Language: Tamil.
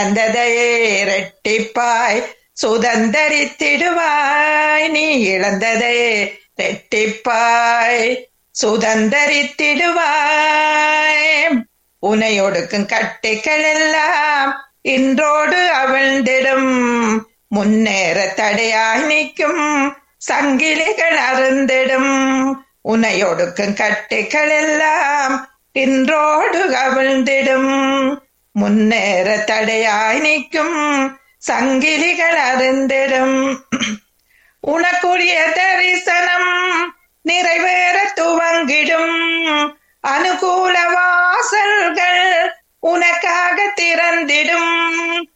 வந்ததையே இரட்டிப்பாய் சுதந்தரித்திடுவாய் நீ இழந்ததையே இரட்டிப்பாய் சுதந்தரித்திடுவாய் உனை ஒடுக்கும் கட்டைகள் எல்லாம் இன்றோடு அவிழ்ந்திடும் முன்னேற தடையாய் நிற்கும் சங்கிலிகள் அருந்திடும் உனை ஒடுக்கும் கட்டைகள் எல்லாம் இன்றோடு அவிழ்ந்திடும் முன்னேற தடையாய் நிற்கும் சங்கிலிகள் அருந்திடும் உனக்குரிய தரிசனம் நிறைவேற துவங்கிடும் அனுகூல வாசல்கள் உனக்காக திறந்திடும்